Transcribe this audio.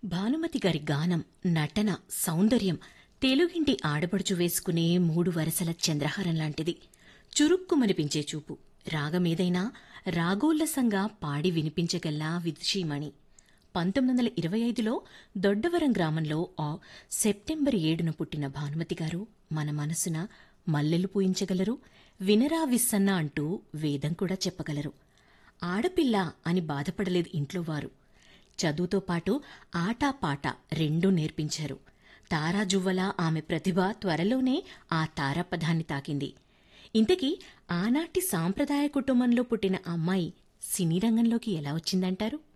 భానుమతి గారి గానం నటన సౌందర్యం తెలుగింటి ఆడపడుచు వేసుకునే మూడు వరసల చంద్రహారం లాంటిది చురుక్కుమనిపించే చూపు రాగమేదైనా రాగోల్లసంగా పాడి వినిపించగల్లా విదుషీమణి పంతొమ్మిది వందల ఇరవై ఐదులో దొడ్డవరం గ్రామంలో ఆ సెప్టెంబర్ ఏడున పుట్టిన భానుమతి గారు మన మనసున మల్లెలు పూయించగలరు వినరా విస్సన్న అంటూ వేదం కూడా చెప్పగలరు ఆడపిల్ల అని బాధపడలేదు ఇంట్లో వారు చదువుతో పాటు ఆటా పాట రెండూ నేర్పించారు తారాజువ్వలా ఆమె ప్రతిభ త్వరలోనే ఆ తారాపదాన్ని తాకింది ఇంతకీ ఆనాటి సాంప్రదాయ కుటుంబంలో పుట్టిన అమ్మాయి సినీ రంగంలోకి ఎలా వచ్చిందంటారు